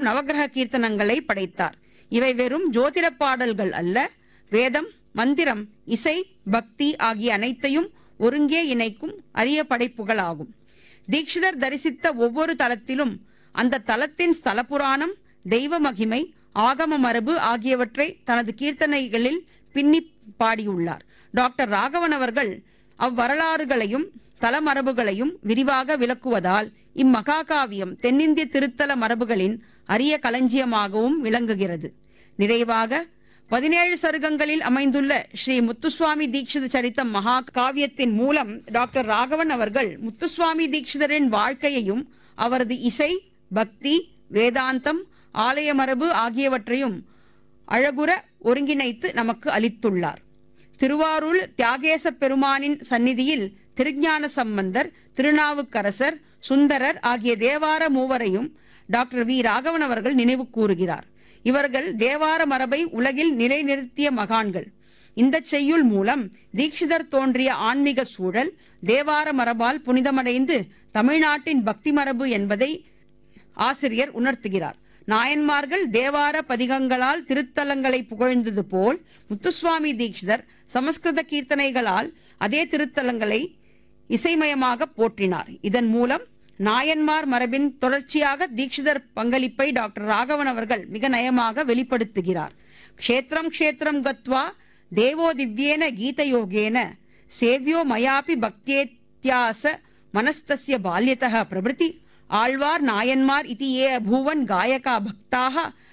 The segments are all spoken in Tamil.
நவக்கிரக கீர்த்தனங்களை படைத்தார் இவை வெறும் ஜோதிட பாடல்கள் அல்ல வேதம் மந்திரம் இசை பக்தி ஆகிய அனைத்தையும் ஒருங்கே இணைக்கும் அரிய படைப்புகளாகும் தீட்சிதர் தரிசித்த ஒவ்வொரு தலத்திலும் அந்த தலத்தின் ஸ்தல புராணம் தெய்வ மகிமை ஆகம மரபு ஆகியவற்றை தனது கீர்த்தனைகளில் பின்னி பாடியுள்ளார் டாக்டர் ராகவன் அவர்கள் அவ்வரலாறுகளையும் தலமரபுகளையும் விரிவாக விளக்குவதால் இம்மகாகாவியம் தென்னிந்திய திருத்தல மரபுகளின் அரிய களஞ்சியமாகவும் விளங்குகிறது நிறைவாக பதினேழு சருகங்களில் அமைந்துள்ள ஸ்ரீ முத்துசுவாமி தீட்சித சரித்தம் மகா காவியத்தின் மூலம் டாக்டர் ராகவன் அவர்கள் முத்துசுவாமி தீட்சிதரின் வாழ்க்கையையும் அவரது இசை பக்தி வேதாந்தம் ஆலய மரபு ஆகியவற்றையும் அழகுற ஒருங்கிணைத்து நமக்கு அளித்துள்ளார் திருவாரூர் தியாகேச பெருமானின் சந்நிதியில் திருஞான சம்பந்தர் திருநாவுக்கரசர் சுந்தரர் ஆகிய தேவார மூவரையும் டாக்டர் வி ராகவன் அவர்கள் நினைவு கூறுகிறார் இவர்கள் தேவார மரபை உலகில் நிலைநிறுத்திய மகான்கள் இந்த செய்யுள் மூலம் தீட்சிதர் தோன்றிய ஆன்மீக சூழல் தேவார மரபால் புனிதமடைந்து தமிழ்நாட்டின் பக்தி மரபு என்பதை ஆசிரியர் உணர்த்துகிறார் நாயன்மார்கள் தேவார பதிகங்களால் திருத்தலங்களை புகழ்ந்தது போல் முத்துசுவாமி தீட்சிதர் சமஸ்கிருத கீர்த்தனைகளால் அதே திருத்தலங்களை இசைமயமாக போற்றினார் இதன் மூலம் நாயன்மார் மரபின் தொடர்ச்சியாக தீட்சிதர் பங்களிப்பை டாக்டர் ராகவன் அவர்கள் மிக நயமாக வெளிப்படுத்துகிறார் க்ஷேத்திரம் க்ஷேத்திரம் கத்வா தேவோ திவ்யேன கீதயோகேன சேவ்யோ மயாபி பக்தியேத்யாச மனஸ்தஸ்ய பால்யதः பிரபிருதி ஆழ்வார் நாயன்மார் இதி ஏ அபூவன் காயகா பக்தாக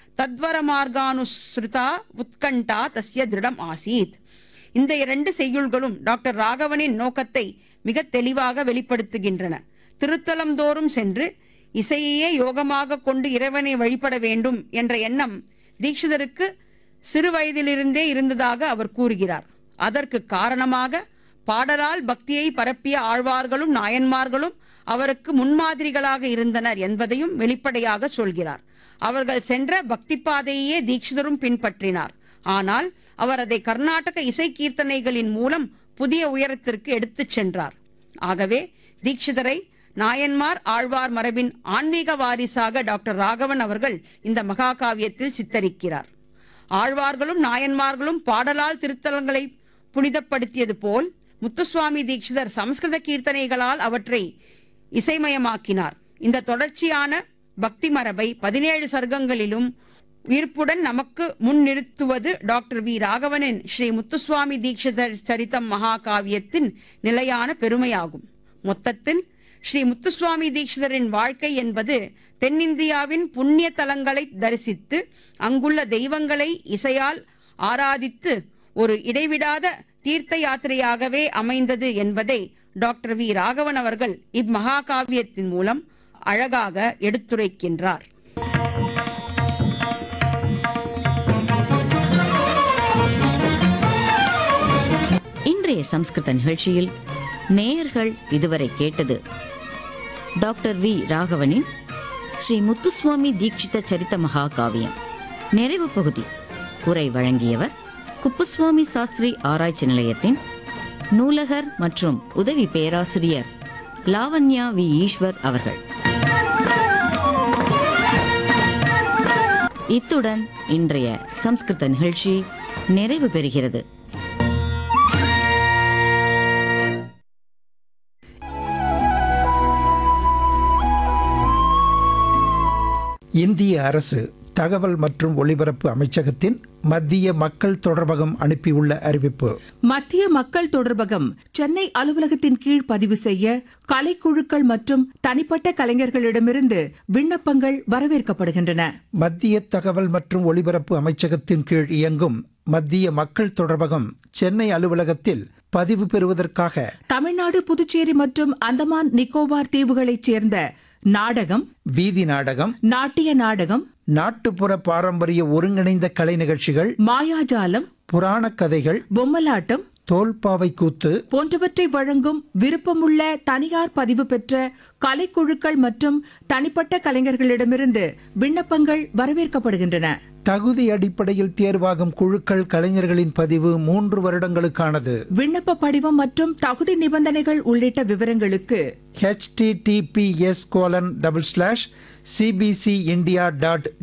தத்வரமார்கானுஸ்ருதா உத்கண்டா தஸ்ய திருடம் ஆசீத் இந்த இரண்டு செய்யுள்களும் டாக்டர் ராகவனின் நோக்கத்தை மிக தெளிவாக வெளிப்படுத்துகின்றன திருத்தலம் தோறும் சென்று இசையையே யோகமாக கொண்டு இறைவனை வழிபட வேண்டும் என்ற எண்ணம் தீட்சிதருக்கு சிறு வயதிலிருந்தே இருந்ததாக அவர் கூறுகிறார் அதற்கு காரணமாக பாடலால் பக்தியை பரப்பிய ஆழ்வார்களும் நாயன்மார்களும் அவருக்கு முன்மாதிரிகளாக இருந்தனர் என்பதையும் வெளிப்படையாக சொல்கிறார் அவர்கள் சென்ற பக்தி பாதையையே தீட்சிதரும் பின்பற்றினார் ஆனால் அவர் அதை கர்நாடக இசை கீர்த்தனைகளின் மூலம் புதிய உயரத்திற்கு எடுத்துச் சென்றார் ஆகவே தீட்சிதரை நாயன்மார் ஆழ்வார் மரபின் ஆன்மீக வாரிசாக டாக்டர் ராகவன் அவர்கள் இந்த மகாகாவியத்தில் சித்தரிக்கிறார் ஆழ்வார்களும் நாயன்மார்களும் பாடலால் திருத்தலங்களை புனிதப்படுத்தியது போல் முத்துசுவாமி தீட்சிதர் சமஸ்கிருத கீர்த்தனைகளால் அவற்றை இசைமயமாக்கினார் இந்த தொடர்ச்சியான பக்தி மரபை பதினேழு சர்க்கங்களிலும் உயிர்ப்புடன் நமக்கு முன் நிறுத்துவது டாக்டர் வி ராகவனின் ஸ்ரீ முத்துசுவாமி தீட்சிதர் சரித்தம் மகாகாவியத்தின் நிலையான பெருமையாகும் மொத்தத்தில் ஸ்ரீ முத்துசுவாமி தீட்சிதரின் வாழ்க்கை என்பது தென்னிந்தியாவின் புண்ணிய தலங்களை தரிசித்து அங்குள்ள தெய்வங்களை இசையால் ஆராதித்து ஒரு இடைவிடாத தீர்த்த யாத்திரையாகவே அமைந்தது என்பதை டாக்டர் வி ராகவன் அவர்கள் இம்மகாகாவியத்தின் மூலம் அழகாக எடுத்துரைக்கின்றார் இன்றைய சம்ஸ்கிருத நிகழ்ச்சியில் நேயர்கள் இதுவரை கேட்டது டாக்டர் வி ராகவனின் ஸ்ரீ முத்துசுவாமி தீட்சித சரித்த மகாகாவியம் நிறைவு பகுதி உரை வழங்கியவர் குப்புசுவாமி சாஸ்திரி ஆராய்ச்சி நிலையத்தின் நூலகர் மற்றும் உதவி பேராசிரியர் லாவண்யா வி ஈஸ்வர் அவர்கள் இத்துடன் இன்றைய சம்ஸ்கிருத நிகழ்ச்சி நிறைவு பெறுகிறது இந்திய அரசு தகவல் மற்றும் ஒலிபரப்பு அமைச்சகத்தின் மத்திய மக்கள் தொடர்பகம் அனுப்பியுள்ள அறிவிப்பு மத்திய மக்கள் தொடர்பகம் சென்னை அலுவலகத்தின் கீழ் பதிவு செய்ய கலைக்குழுக்கள் மற்றும் தனிப்பட்ட கலைஞர்களிடமிருந்து விண்ணப்பங்கள் வரவேற்கப்படுகின்றன மத்திய தகவல் மற்றும் ஒலிபரப்பு அமைச்சகத்தின் கீழ் இயங்கும் மத்திய மக்கள் தொடர்பகம் சென்னை அலுவலகத்தில் பதிவு பெறுவதற்காக தமிழ்நாடு புதுச்சேரி மற்றும் அந்தமான் நிக்கோபார் தீவுகளைச் சேர்ந்த நாடகம் வீதி நாடகம் நாட்டிய நாடகம் நாட்டுப்புற பாரம்பரிய ஒருங்கிணைந்த கலை நிகழ்ச்சிகள் மாயாஜாலம் புராணக் கதைகள் பொம்மலாட்டம் தோல்பாவை கூத்து போன்றவற்றை வழங்கும் விருப்பமுள்ள தனியார் பதிவு பெற்ற கலைக்குழுக்கள் மற்றும் தனிப்பட்ட கலைஞர்களிடமிருந்து விண்ணப்பங்கள் வரவேற்கப்படுகின்றன தகுதி அடிப்படையில் தேர்வாகும் குழுக்கள் கலைஞர்களின் பதிவு மூன்று வருடங்களுக்கானது விண்ணப்ப படிவம் மற்றும் தகுதி நிபந்தனைகள் உள்ளிட்ட விவரங்களுக்கு https colon double slash CBC India dot